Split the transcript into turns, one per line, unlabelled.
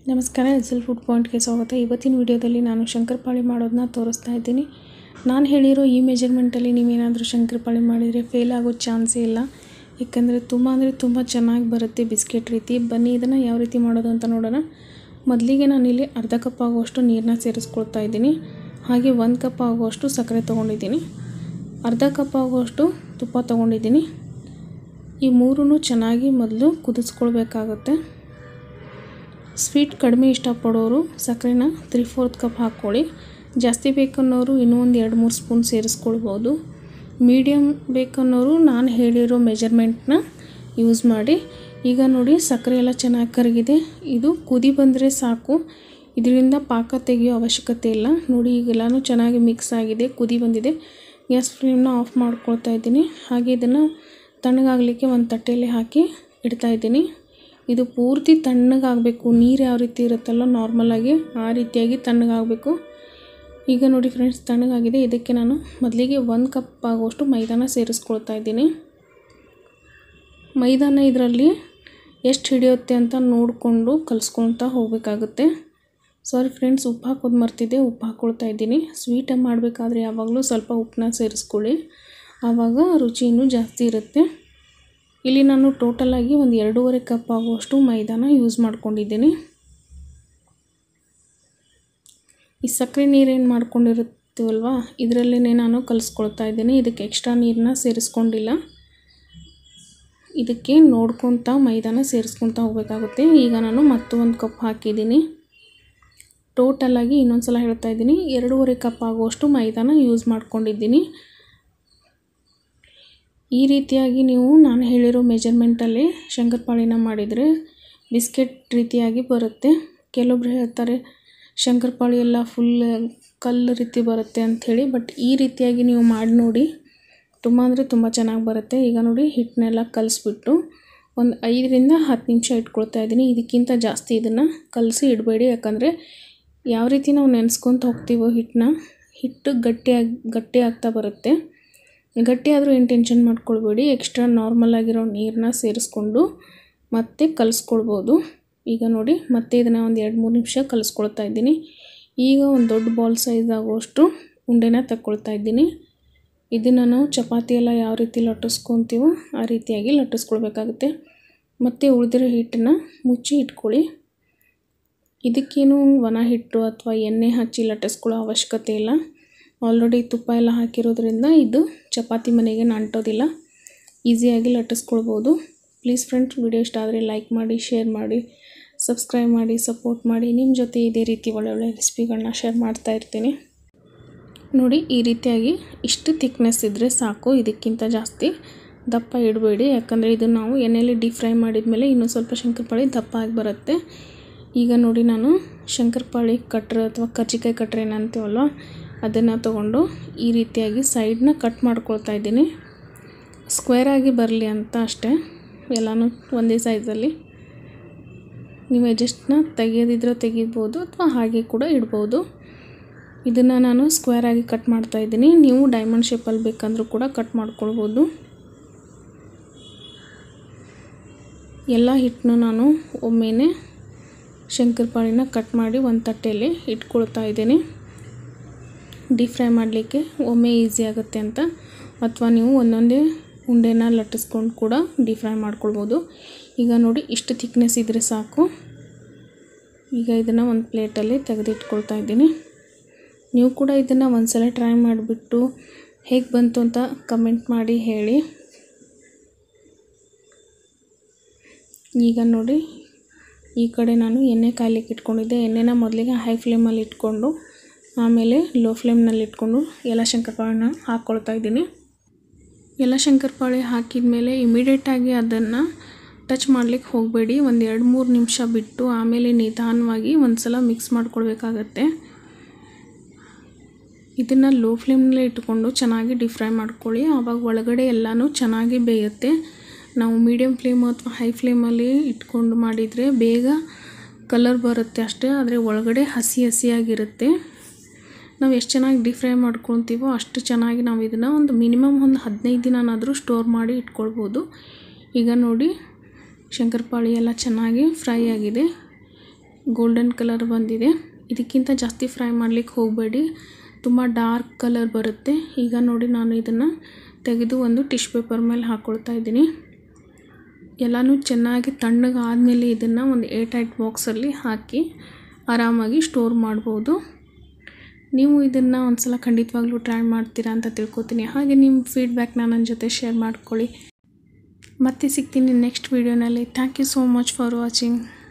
ನಮಸ್ಕಾರ S L food ಪಾಯಿಂಟ್ಗೆ ಸ್ವಾಗತ ಇವತ್ತಿನ ವಿಡಿಯೋದಲ್ಲಿ ನಾನು ಶಂಕರಪಾಳಿ ಮಾಡೋದನ್ನ ತೋರಿಸ್ತಾ ಇದ್ದೀನಿ ನಾನು ಹೇಳಿರೋ ಈ ಮೆಜರ್ಮೆಂಟಲ್ಲಿ ನೀವೇನಾದರೂ ಶಂಕರಪಾಳಿ ಮಾಡಿದರೆ ಫೇಲ್ ಆಗೋ ಚಾನ್ಸೇ ಇಲ್ಲ ಯಾಕಂದರೆ ತುಂಬ ಅಂದರೆ ತುಂಬ ಚೆನ್ನಾಗಿ ಬರುತ್ತೆ ಬಿಸ್ಕೆಟ್ ರೀತಿ ಬನ್ನಿ ಇದನ್ನು ಯಾವ ರೀತಿ ಮಾಡೋದು ಅಂತ ನೋಡೋಣ ಮೊದಲಿಗೆ ನಾನಿಲ್ಲಿ ಅರ್ಧ ಕಪ್ ಆಗುವಷ್ಟು ನೀರನ್ನ ಸೇರಿಸ್ಕೊಳ್ತಾ ಇದ್ದೀನಿ ಹಾಗೆ ಒಂದು ಕಪ್ ಆಗುವಷ್ಟು ಸಕ್ಕರೆ ತೊಗೊಂಡಿದ್ದೀನಿ ಅರ್ಧ ಕಪ್ ಆಗುವಷ್ಟು ತುಪ್ಪ ತೊಗೊಂಡಿದ್ದೀನಿ ಈ ಮೂರೂ ಚೆನ್ನಾಗಿ ಮೊದಲು ಕುದಿಸ್ಕೊಳ್ಬೇಕಾಗುತ್ತೆ ಸ್ವೀಟ್ ಕಡಿಮೆ ಇಷ್ಟಪಡೋರು ಸಕ್ಕರೆನ ತ್ರೀ ಫೋರ್ತ್ ಕಪ್ ಹಾಕ್ಕೊಳ್ಳಿ ಜಾಸ್ತಿ ಬೇಕನ್ನೋರು ಇನ್ನೂ ಒಂದು ಎರಡು ಮೂರು ಸ್ಪೂನ್ ಸೇರಿಸ್ಕೊಳ್ಬೋದು ಮೀಡಿಯಮ್ ಬೇಕನ್ನೋರು ನಾನು ಹೇಳಿರೋ ಮೆಜರ್ಮೆಂಟ್ನ ಯೂಸ್ ಮಾಡಿ ಈಗ ನೋಡಿ ಸಕ್ಕರೆ ಎಲ್ಲ ಚೆನ್ನಾಗಿ ಕರಗಿದೆ ಇದು ಕುದಿ ಬಂದರೆ ಸಾಕು ಇದರಿಂದ ಪಾಕ ತೆಗೆಯೋ ಅವಶ್ಯಕತೆ ಇಲ್ಲ ನೋಡಿ ಈಗೆಲ್ಲನೂ ಚೆನ್ನಾಗಿ ಮಿಕ್ಸ್ ಆಗಿದೆ ಕುದಿ ಬಂದಿದೆ ಗ್ಯಾಸ್ ಫ್ಲೇಮ್ನ ಆಫ್ ಮಾಡ್ಕೊಳ್ತಾ ಇದ್ದೀನಿ ಹಾಗೆ ಇದನ್ನು ತಣ್ಣಗಾಗಲಿಕ್ಕೆ ಒಂದು ತಟ್ಟೆಯಲ್ಲಿ ಹಾಕಿ ಇಡ್ತಾ ಇದ್ದೀನಿ ಇದು ಪೂರ್ತಿ ತಣ್ಣಗಾಗಬೇಕು ನೀರು ಯಾವ ರೀತಿ ಇರುತ್ತಲ್ಲ ನಾರ್ಮಲಾಗಿ ಆ ರೀತಿಯಾಗಿ ತಣ್ಣಗಾಗಬೇಕು ಈಗ ನೋಡಿ ಫ್ರೆಂಡ್ಸ್ ತಣ್ಣಗಾಗಿದೆ ಇದಕ್ಕೆ ನಾನು ಮೊದಲಿಗೆ ಒಂದು ಕಪ್ ಆಗುವಷ್ಟು ಮೈದಾನ ಸೇರಿಸ್ಕೊಳ್ತಾ ಇದ್ದೀನಿ ಮೈದಾನ ಇದರಲ್ಲಿ ಎಷ್ಟು ಹಿಡಿಯುತ್ತೆ ಅಂತ ನೋಡಿಕೊಂಡು ಕಲಿಸ್ಕೊಳ್ತಾ ಹೋಗಬೇಕಾಗುತ್ತೆ ಸಾರಿ ಫ್ರೆಂಡ್ಸ್ ಉಪ್ಪು ಹಾಕೋದು ಮರ್ತಿದ್ದೆ ಉಪ್ಪು ಹಾಕ್ಕೊಳ್ತಾ ಇದ್ದೀನಿ ಸ್ವೀಟ್ ಮಾಡಬೇಕಾದ್ರೆ ಯಾವಾಗಲೂ ಸ್ವಲ್ಪ ಉಪ್ಪನ್ನ ಸೇರಿಸ್ಕೊಳ್ಳಿ ಆವಾಗ ರುಚಿ ಇನ್ನೂ ಜಾಸ್ತಿ ಇರುತ್ತೆ ಇಲ್ಲಿ ನಾನು ಟೋಟಲಾಗಿ ಒಂದು ಎರಡೂವರೆ ಕಪ್ ಆಗುವಷ್ಟು ಮೈದಾನ ಯೂಸ್ ಮಾಡ್ಕೊಂಡಿದ್ದೀನಿ ಈ ಸಕ್ಕರೆ ನೀರೇನು ಮಾಡ್ಕೊಂಡಿರುತ್ತೀವಲ್ವ ಇದರಲ್ಲೇ ನಾನು ಕಲಿಸ್ಕೊಳ್ತಾ ಇದ್ದೀನಿ ಇದಕ್ಕೆ ಎಕ್ಸ್ಟ್ರಾ ನೀರನ್ನ ಸೇರಿಸ್ಕೊಂಡಿಲ್ಲ ಇದಕ್ಕೆ ನೋಡ್ಕೊತ ಮೈದಾನ ಸೇರಿಸ್ಕೊತ ಹೋಗಬೇಕಾಗುತ್ತೆ ಈಗ ನಾನು ಮತ್ತೊಂದು ಕಪ್ ಹಾಕಿದ್ದೀನಿ ಟೋಟಲಾಗಿ ಇನ್ನೊಂದು ಸಲ ಹೇಳ್ತಾ ಇದ್ದೀನಿ ಎರಡೂವರೆ ಕಪ್ ಆಗುವಷ್ಟು ಮೈದಾನ ಯೂಸ್ ಮಾಡ್ಕೊಂಡಿದ್ದೀನಿ ಈ ರೀತಿಯಾಗಿ ನೀವು ನಾನು ಹೇಳಿರೋ ಮೆಜರ್ಮೆಂಟಲ್ಲಿ ಶಂಕರಪಾಳಿನ ಮಾಡಿದರೆ ಬಿಸ್ಕೆಟ್ ರೀತಿಯಾಗಿ ಬರುತ್ತೆ ಕೆಲವೊಬ್ರು ಹೇಳ್ತಾರೆ ಶಂಕರಪಾಳಿ ಎಲ್ಲ ಫುಲ್ ಕಲ್ಲು ರೀತಿ ಬರುತ್ತೆ ಅಂಥೇಳಿ ಬಟ್ ಈ ರೀತಿಯಾಗಿ ನೀವು ಮಾಡಿ ನೋಡಿ ತುಂಬ ಅಂದರೆ ತುಂಬ ಚೆನ್ನಾಗಿ ಬರುತ್ತೆ ಈಗ ನೋಡಿ ಹಿಟ್ಟನ್ನೆಲ್ಲ ಕಲಿಸ್ಬಿಟ್ಟು ಒಂದು ಐದರಿಂದ ಹತ್ತು ನಿಮಿಷ ಇಟ್ಕೊಳ್ತಾ ಇದ್ದೀನಿ ಇದಕ್ಕಿಂತ ಜಾಸ್ತಿ ಇದನ್ನು ಕಲಸಿ ಇಡಬೇಡಿ ಯಾಕಂದರೆ ಯಾವ ರೀತಿ ನಾವು ನೆನೆಸ್ಕೊತ ಹೋಗ್ತೀವೋ ಹಿಟ್ಟನ್ನ ಹಿಟ್ಟು ಗಟ್ಟಿಯಾಗಿ ಗಟ್ಟಿ ಆಗ್ತಾ ಬರುತ್ತೆ ಗಟ್ಟಿ ಆದರೂ ಏನು ಟೆನ್ಷನ್ ಮಾಡ್ಕೊಳ್ಬೇಡಿ ಎಕ್ಸ್ಟ್ರಾ ನಾರ್ಮಲ್ ಆಗಿರೋ ನೀರನ್ನ ಸೇರಿಸ್ಕೊಂಡು ಮತ್ತೆ ಕಲಿಸ್ಕೊಳ್ಬೋದು ಈಗ ನೋಡಿ ಮತ್ತೆ ಇದನ್ನು ಒಂದು ಎರಡು ಮೂರು ನಿಮಿಷ ಕಲಿಸ್ಕೊಳ್ತಾ ಇದ್ದೀನಿ ಈಗ ಒಂದು ದೊಡ್ಡ ಬಾಲ್ ಸೈಜ್ ಆಗುವಷ್ಟು ಉಂಡೆನ ತಗೊಳ್ತಾ ಇದ್ದೀನಿ ಇದನ್ನು ನಾವು ಚಪಾತಿ ಎಲ್ಲ ಯಾವ ರೀತಿ ಲಟ್ಟಿಸ್ಕೊತೀವೋ ಆ ರೀತಿಯಾಗಿ ಲಟ್ಟಿಸ್ಕೊಳ್ಬೇಕಾಗುತ್ತೆ ಮತ್ತು ಉಳಿದಿರೋ ಹಿಟ್ಟನ್ನು ಮುಚ್ಚಿ ಇಟ್ಕೊಳ್ಳಿ ಇದಕ್ಕೇನು ಒಣ ಹಿಟ್ಟು ಅಥವಾ ಎಣ್ಣೆ ಹಚ್ಚಿ ಲಟ್ಟಿಸ್ಕೊಳ್ಳೋ ಅವಶ್ಯಕತೆ ಇಲ್ಲ ಆಲ್ರೆಡಿ ತುಪ್ಪ ಎಲ್ಲ ಹಾಕಿರೋದ್ರಿಂದ ಇದು ಚಪಾತಿ ಮನೆಗೆ ಅಂಟೋದಿಲ್ಲ ಈಸಿಯಾಗಿ ಲಟ್ಟಿಸ್ಕೊಳ್ಬೋದು ಪ್ಲೀಸ್ ಫ್ರೆಂಡ್ಸ್ ವಿಡಿಯೋ ಇಷ್ಟ ಆದರೆ ಲೈಕ್ ಮಾಡಿ ಶೇರ್ ಮಾಡಿ ಸಬ್ಸ್ಕ್ರೈಬ್ ಮಾಡಿ ಸಪೋರ್ಟ್ ಮಾಡಿ ನಿಮ್ಮ ಜೊತೆ ಇದೇ ರೀತಿ ಒಳ್ಳೊಳ್ಳೆ ರೆಸಿಪಿಗಳನ್ನ ಶೇರ್ ಮಾಡ್ತಾ ಇರ್ತೀನಿ ನೋಡಿ ಈ ರೀತಿಯಾಗಿ ಇಷ್ಟು ಥಿಕ್ನೆಸ್ ಇದ್ದರೆ ಸಾಕು ಇದಕ್ಕಿಂತ ಜಾಸ್ತಿ ದಪ್ಪ ಇಡಬೇಡಿ ಯಾಕಂದರೆ ಇದು ನಾವು ಎಣ್ಣೆಯಲ್ಲಿ ಡೀಪ್ ಫ್ರೈ ಮಾಡಿದ ಮೇಲೆ ಇನ್ನೂ ಸ್ವಲ್ಪ ಶಂಕರಪಾಳಿ ದಪ್ಪ ಆಗಿ ಬರುತ್ತೆ ಈಗ ನೋಡಿ ನಾನು ಶಂಕರಪಾಳಿ ಕಟ್ರೆ ಅಥವಾ ಕರ್ಜಿಕಾಯಿ ಕಟ್ರೆ ಏನಂತೀವಲ್ವ ಅದನ್ನು ತೊಗೊಂಡು ಈ ರೀತಿಯಾಗಿ ಸೈಡನ್ನ ಕಟ್ ಮಾಡ್ಕೊಳ್ತಾ ಇದ್ದೀನಿ ಸ್ಕ್ವೇರ್ ಆಗಿ ಬರಲಿ ಅಂತ ಅಷ್ಟೇ ಎಲ್ಲನೂ ಒಂದೇ ಸೈಜಲ್ಲಿ ನೀವು ಅಡ್ಜಸ್ಟ್ನ ತೆಗೆಯೋದಿದ್ರೆ ತೆಗಿಬೋದು ಅಥವಾ ಹಾಗೆ ಕೂಡ ಇಡ್ಬೋದು ಇದನ್ನು ನಾನು ಸ್ಕ್ವೇರ್ ಆಗಿ ಕಟ್ ಮಾಡ್ತಾ ಇದ್ದೀನಿ ನೀವು ಡೈಮಂಡ್ ಶೇಪಲ್ಲಿ ಬೇಕಂದ್ರೂ ಕೂಡ ಕಟ್ ಮಾಡ್ಕೊಳ್ಬೋದು ಎಲ್ಲ ಹಿಟ್ಟನ್ನು ನಾನು ಒಮ್ಮೆನೇ ಶಂಕರಪಾಳಿನ ಕಟ್ ಮಾಡಿ ಒಂದು ತಟ್ಟೆಯಲ್ಲಿ ಇಟ್ಕೊಳ್ತಾ ಇದ್ದೀನಿ ಡೀಪ್ ಫ್ರೈ ಮಾಡಲಿಕ್ಕೆ ಒಮ್ಮೆ ಈಸಿ ಆಗುತ್ತೆ ಅಂತ ಅಥವಾ ನೀವು ಒಂದೊಂದೇ ಉಂಡೆನ ಲಟ್ಟಿಸ್ಕೊಂಡು ಕೂಡ ಡೀಪ್ ಫ್ರೈ ಮಾಡ್ಕೊಳ್ಬೋದು ಈಗ ನೋಡಿ ಇಷ್ಟು ಥಿಕ್ನೆಸ್ ಇದ್ದರೆ ಸಾಕು ಈಗ ಇದನ್ನು ಒಂದು ಪ್ಲೇಟಲ್ಲಿ ತೆಗೆದಿಟ್ಕೊಳ್ತಾ ಇದ್ದೀನಿ ನೀವು ಕೂಡ ಇದನ್ನು ಒಂದು ಸಲ ಟ್ರೈ ಮಾಡಿಬಿಟ್ಟು ಹೇಗೆ ಬಂತು ಅಂತ ಕಮೆಂಟ್ ಮಾಡಿ ಹೇಳಿ ಈಗ ನೋಡಿ ಈ ಕಡೆ ನಾನು ಎಣ್ಣೆ ಕಾಯ್ಲಿಕ್ಕೆ ಇಟ್ಕೊಂಡಿದ್ದೆ ಎಣ್ಣೆನ ಮೊದಲಿಗೆ ಹೈ ಫ್ಲೇಮಲ್ಲಿ ಇಟ್ಕೊಂಡು ಆಮೇಲೆ ಲೋ ಫ್ಲೇಮ್ನಲ್ಲಿ ಇಟ್ಕೊಂಡು ಎಲ್ಲ ಶಂಕರಪಾಳಿನ ಹಾಕ್ಕೊಳ್ತಾ ಇದ್ದೀನಿ ಎಲ್ಲ ಶಂಕರಪಾಳಿ ಹಾಕಿದ ಮೇಲೆ ಇಮಿಡಿಯೇಟಾಗಿ ಅದನ್ನು ಟಚ್ ಮಾಡಲಿಕ್ಕೆ ಹೋಗಬೇಡಿ ಒಂದು ಎರಡು ಮೂರು ನಿಮಿಷ ಬಿಟ್ಟು ಆಮೇಲೆ ನಿಧಾನವಾಗಿ ಒಂದು ಸಲ ಮಿಕ್ಸ್ ಮಾಡ್ಕೊಳ್ಬೇಕಾಗತ್ತೆ ಇದನ್ನು ಲೋ ಫ್ಲೇಮ್ನಲ್ಲೇ ಇಟ್ಕೊಂಡು ಚೆನ್ನಾಗಿ ಡೀಪ್ ಫ್ರೈ ಮಾಡ್ಕೊಳ್ಳಿ ಆವಾಗ ಒಳಗಡೆ ಎಲ್ಲನೂ ಚೆನ್ನಾಗಿ ಬೇಯುತ್ತೆ ನಾವು ಮೀಡಿಯಮ್ ಫ್ಲೇಮ್ ಅಥವಾ ಹೈ ಫ್ಲೇಮಲ್ಲಿ ಇಟ್ಕೊಂಡು ಮಾಡಿದರೆ ಬೇಗ ಕಲರ್ ಬರುತ್ತೆ ಅಷ್ಟೇ ಆದರೆ ಒಳಗಡೆ ಹಸಿ ಹಸಿಯಾಗಿರುತ್ತೆ ನಾವು ಎಷ್ಟು ಚೆನ್ನಾಗಿ ಡೀಪ್ ಫ್ರೈ ಮಾಡ್ಕೊತೀವೋ ಅಷ್ಟು ಚೆನ್ನಾಗಿ ನಾವು ಇದನ್ನು ಒಂದು ಮಿನಿಮಮ್ ಒಂದು ಹದಿನೈದು ದಿನನಾದರೂ ಸ್ಟೋರ್ ಮಾಡಿ ಇಟ್ಕೊಳ್ಬೋದು ಈಗ ನೋಡಿ ಶಂಕರಪಾಳಿ ಎಲ್ಲ ಚೆನ್ನಾಗಿ ಫ್ರೈ ಆಗಿದೆ ಗೋಲ್ಡನ್ ಕಲರ್ ಬಂದಿದೆ ಇದಕ್ಕಿಂತ ಜಾಸ್ತಿ ಫ್ರೈ ಮಾಡಲಿಕ್ಕೆ ಹೋಗಬೇಡಿ ತುಂಬ ಡಾರ್ಕ್ ಕಲರ್ ಬರುತ್ತೆ ಈಗ ನೋಡಿ ನಾನು ಇದನ್ನು ತೆಗೆದು ಒಂದು ಟಿಶ್ ಪೇಪರ್ ಮೇಲೆ ಹಾಕ್ಕೊಳ್ತಾ ಇದ್ದೀನಿ ಎಲ್ಲನೂ ಚೆನ್ನಾಗಿ ತಣ್ಣಗೆ ಆದಮೇಲೆ ಇದನ್ನು ಒಂದು ಏರ್ ಟೈಟ್ ಬಾಕ್ಸಲ್ಲಿ ಹಾಕಿ ಆರಾಮಾಗಿ ಸ್ಟೋರ್ ಮಾಡ್ಬೋದು ನೀವು ಇದನ್ನು ಒಂದು ಸಲ ಖಂಡಿತವಾಗ್ಲೂ ಟ್ರೈ ಮಾಡ್ತೀರಾ ಅಂತ ತಿಳ್ಕೊತೀನಿ ಹಾಗೆ ನಿಮ್ಮ ಫೀಡ್ಬ್ಯಾಕ್ನ ನನ್ನ ಜೊತೆ ಶೇರ್ ಮಾಡ್ಕೊಳ್ಳಿ ಮತ್ತೆ ಸಿಗ್ತೀನಿ ನೆಕ್ಸ್ಟ್ ವೀಡಿಯೋನಲ್ಲಿ thank you so much for watching